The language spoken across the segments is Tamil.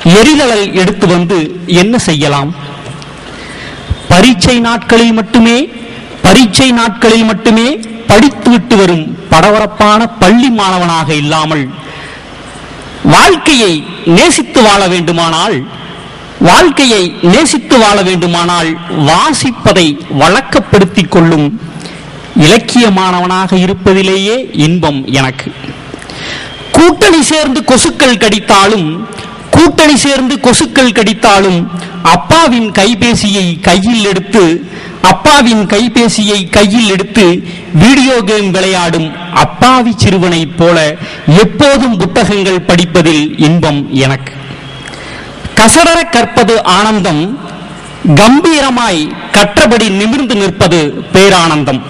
எரிதழல் எடுத்து வந்து என்ன செய்யலாம் பரீட்சை நாட்களில் மட்டுமே பரீட்சை நாட்களில் மட்டுமே படித்துவிட்டு வரும் பரபரப்பான பள்ளி மாணவனாக இல்லாமல் வாழ்க்கையை நேசித்து வாழ வேண்டுமானால் வாழ்க்கையை நேசித்து வாழ வேண்டுமானால் வாசிப்பதை வழக்கப்படுத்திக் கொள்ளும் இலக்கியமானவனாக இருப்பதிலேயே இன்பம் எனக்கு கூட்டணி சேர்ந்து கொசுக்கள் கடித்தாலும் கூட்டணி சேர்ந்து கொசுக்கள் கடித்தாலும் அப்பாவின் கைபேசியை கையில் எடுத்து அப்பாவின் கைபேசியை கையில் எடுத்து வீடியோ கேம் விளையாடும் அப்பாவி சிறுவனைப் போல எப்போதும் புத்தகங்கள் படிப்பதில் இன்பம் எனக்கு கசடர கற்பது ஆனந்தம் கம்பீரமாய் கற்றபடி நிமிர்ந்து நிற்பது பேரானந்தம்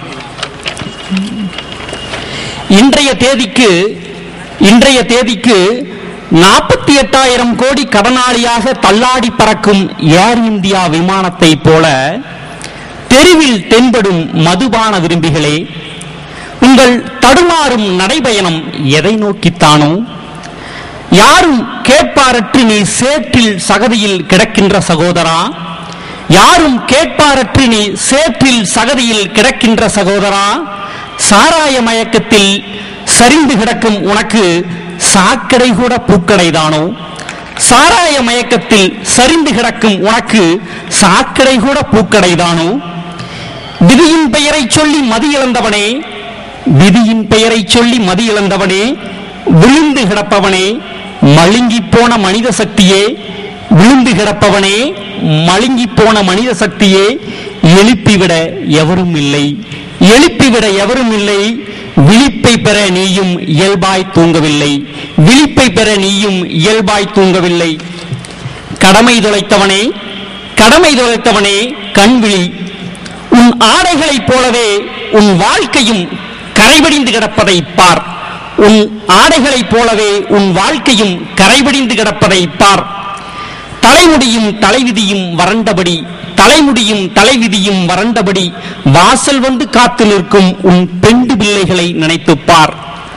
இன்றைய தேதிக்கு இன்றைய தேதிக்கு நாற்பத்தி எட்டாயிரம் கோடி கடனாளியாக தள்ளாடி பறக்கும் ஏர் இந்தியா விமானத்தை போல தெருவில் தென்படும் மதுபான விரும்பிகளே உங்கள் தடுமாறும் நடைபயணம் எதை நோக்கித்தானோ யாரும் கேட்பாரற்று நீ சேற்றில் சகதியில் கிடக்கின்ற சகோதரா யாரும் கேட்பாரற்று நீ சேற்றில் சகதியில் கிடக்கின்ற சகோதரா சாராய மயக்கத்தில் சரிந்து கிடக்கும் உனக்கு சாக்கடை கூட பூக்கடைதானோ சாராய மயக்கத்தில் சரிந்து கிடக்கும் உனக்கு சாக்கடை கூட பூக்கடைதானோ விதியின் பெயரை சொல்லி மதி இழந்தவனே விதியின் பெயரை சொல்லி மதி இழந்தவனே விழுந்து கிடப்பவனே மழுங்கி போன மனித சக்தியே விழுந்து கிடப்பவனே மழுங்கி போன மனித சக்தியே எழுப்பிவிட எவரும் இல்லை எழுப்பிவிட எவரும் இல்லை விழிப்பை பெற நீயும் இயல்பாய் தூங்கவில்லை விழிப்பை பெற நீயும் இயல்பாய் தூங்கவில்லை கடமை தொலைத்தவனே கடமை தொலைத்தவனே கண்விழி உன் ஆடைகளைப் போலவே உன் வாழ்க்கையும் கரைபடிந்து கிடப்பதை பார் உன் ஆடைகளைப் போலவே உன் வாழ்க்கையும் கரைபடிந்து கிடப்பதை பார் தலைமுடியும் தலைவிதியும் வறண்டபடி தலைமுடியும் தலைவிதியும் வறண்டபடி வாசல் வந்து காத்து நிற்கும் உன் பெண்டு பிள்ளைகளை நினைத்துப் பார்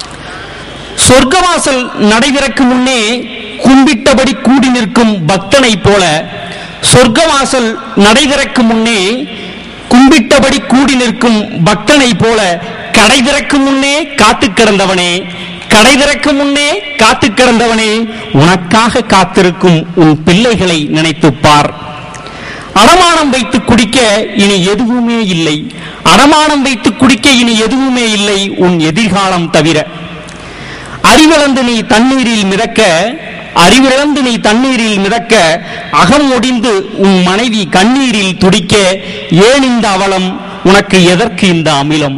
சொர்க்கவாசல் நடைபெறக்கு முன்னே கும்பிட்டபடி கூடி நிற்கும் பக்தனைப் போல சொர்க்கவாசல் நடைபெறக்கு முன்னே கும்பிட்டபடி கூடி நிற்கும் பக்தனைப் போல கடை திறக்கும் முன்னே காத்து கிடந்தவனே கடை திறக்கும் முன்னே காத்து கிடந்தவனே உனக்காக காத்திருக்கும் உன் பிள்ளைகளை நினைத்துப் பார் அடமானம் வைத்து குடிக்க இனி எதுவுமே இல்லை அடமானம் வைத்து குடிக்க இனி எதுவுமே இல்லை உன் எதிர்காலம் தவிர அறிவிழந்து நீ தண்ணீரில் மிதக்க அறிவிழந்து நீ தண்ணீரில் மிதக்க அகம் ஒடிந்து உன் மனைவி கண்ணீரில் துடிக்க ஏன் இந்த அவலம் உனக்கு எதற்கு இந்த அமிலம்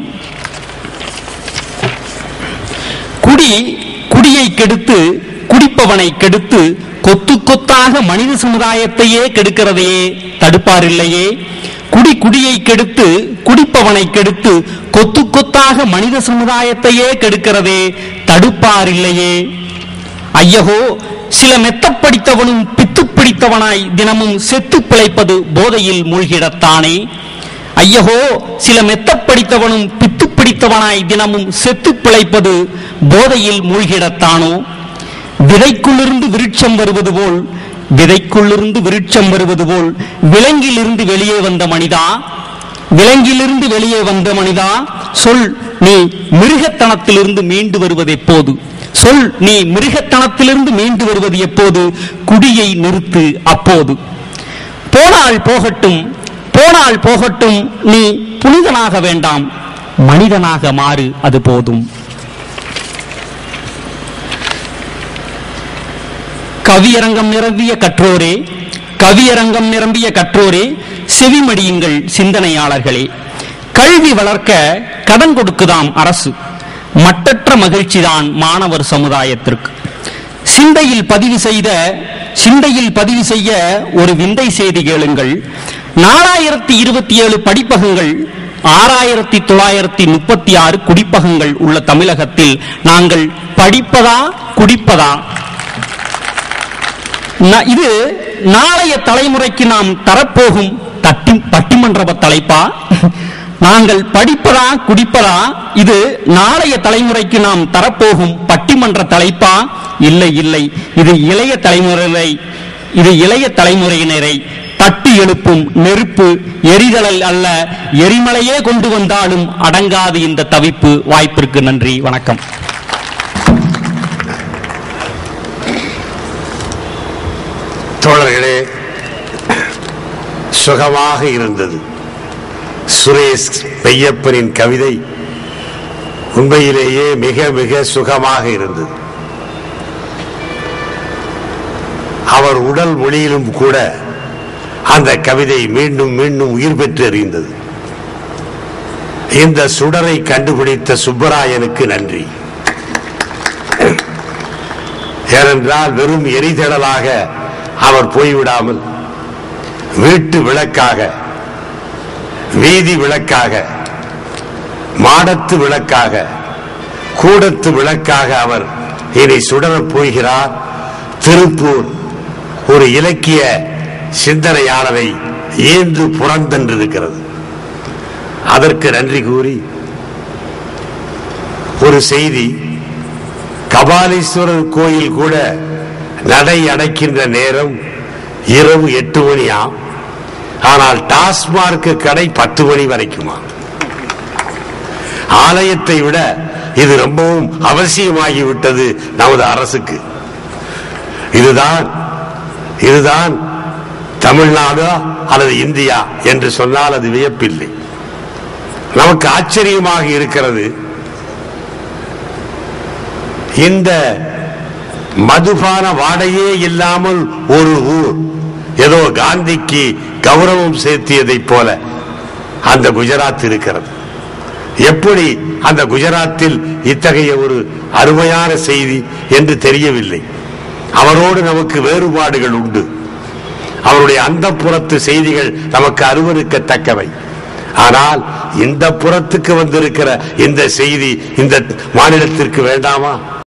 குடி குடியை கெடுத்து குடிப்பவனை கெடுத்து கொத்து கொத்தாக மனித சமுதாயத்தையே கெடுக்கிறதையே தடுப்பாரில்லையே குடி குடியை கெடுத்து குடிப்பவனை கெடுத்து கொத்து கொத்தாக மனித சமுதாயத்தையே கெடுக்கிறதே தடுப்பாரில்லையே ஐயகோ சில மெத்தப் படித்தவனும் பித்து பிடித்தவனாய் தினமும் செத்து பிழைப்பது போதையில் மூழ்கிடத்தானே ஐயகோ சில மெத்தப் படித்தவனும் பித்து பிடித்தவனாய் தினமும் செத்து பிழைப்பது போதையில் மூழ்கிடத்தானோ விதைக்குள்ளிருந்து விருட்சம் வருவது போல் விதைக்குள்ளிருந்து விருட்சம் வருவது போல் விலங்கிலிருந்து வெளியே வந்த மனிதா விலங்கிலிருந்து வெளியே வந்த மனிதா சொல் நீ மிருகத்தனத்திலிருந்து மீண்டு வருவது எப்போது சொல் நீ மிருகத்தனத்திலிருந்து மீண்டு வருவது எப்போது குடியை நிறுத்து அப்போது போனால் போகட்டும் போனால் போகட்டும் நீ புனிதனாக வேண்டாம் மனிதனாக மாறு அது போதும் கவியரங்கம் நிரம்பிய கற்றோரே கவியரங்கம் நிரம்பிய கற்றோரே செவிமடியுங்கள் சிந்தனையாளர்களே கல்வி வளர்க்க கடன் கொடுக்குதாம் அரசு மட்டற்ற மகிழ்ச்சிதான் மாணவர் சமுதாயத்திற்கு சிந்தையில் பதிவு செய்த சிந்தையில் பதிவு செய்ய ஒரு விந்தை செய்தி கேளுங்கள் நாலாயிரத்தி இருபத்தி ஏழு படிப்பகங்கள் ஆறாயிரத்தி தொள்ளாயிரத்தி முப்பத்தி ஆறு குடிப்பகங்கள் உள்ள தமிழகத்தில் நாங்கள் படிப்பதா குடிப்பதா ந- இது நாளைய தலைமுறைக்கு நாம் தரப்போகும் தட்டி பட்டிமன்ற தலைப்பா நாங்கள் படிப்பதா குடிப்பதா இது நாளைய தலைமுறைக்கு நாம் தரப்போகும் பட்டிமன்ற தலைப்பா இல்லை இல்லை இது இளைய தலைமுறையை இது இளைய தலைமுறையினரை தட்டி எழுப்பும் நெருப்பு எரிதலல் அல்ல எரிமலையே கொண்டு வந்தாலும் அடங்காது இந்த தவிப்பு வாய்ப்பிற்கு நன்றி வணக்கம் தோழர்களே சுகமாக இருந்தது சுரேஷ் பெய்யப்பனின் கவிதை உண்மையிலேயே மிக மிக சுகமாக இருந்தது அவர் உடல் மொழியிலும் கூட அந்த கவிதை மீண்டும் மீண்டும் உயிர் பெற்று எறிந்தது இந்த சுடரை கண்டுபிடித்த சுப்பராயனுக்கு நன்றி ஏனென்றால் வெறும் எரிதழலாக அவர் போய்விடாமல் வீட்டு விளக்காக வீதி விளக்காக மாடத்து விளக்காக கூடத்து விளக்காக அவர் இனி சுடரப் போகிறார் திருப்பூர் ஒரு இலக்கிய சிந்தனையாளரை ஏந்து புறந்தென்றிருக்கிறது அதற்கு நன்றி கூறி ஒரு செய்தி கபாலீஸ்வரர் கோயில் கூட நடை அடைக்கின்ற நேரம் இரவு எட்டு மணியாம் ஆனால் டாஸ்மார்க் கடை பத்து மணி வரைக்குமா ஆலயத்தை விட இது ரொம்பவும் அவசியமாகிவிட்டது நமது அரசுக்கு இதுதான் இதுதான் தமிழ்நாடு அல்லது இந்தியா என்று சொன்னால் அது வியப்பில்லை நமக்கு ஆச்சரியமாக இருக்கிறது இந்த மதுபான வாடையே இல்லாமல் ஒரு ஊர் ஏதோ காந்திக்கு கௌரவம் சேர்த்தியதைப் போல அந்த குஜராத் இருக்கிறது எப்படி அந்த குஜராத்தில் இத்தகைய ஒரு அருமையான செய்தி என்று தெரியவில்லை அவரோடு நமக்கு வேறுபாடுகள் உண்டு அவருடைய அந்த புறத்து செய்திகள் நமக்கு அருவருக்கத்தக்கவை ஆனால் இந்த புறத்துக்கு வந்திருக்கிற இந்த செய்தி இந்த மாநிலத்திற்கு வேண்டாமா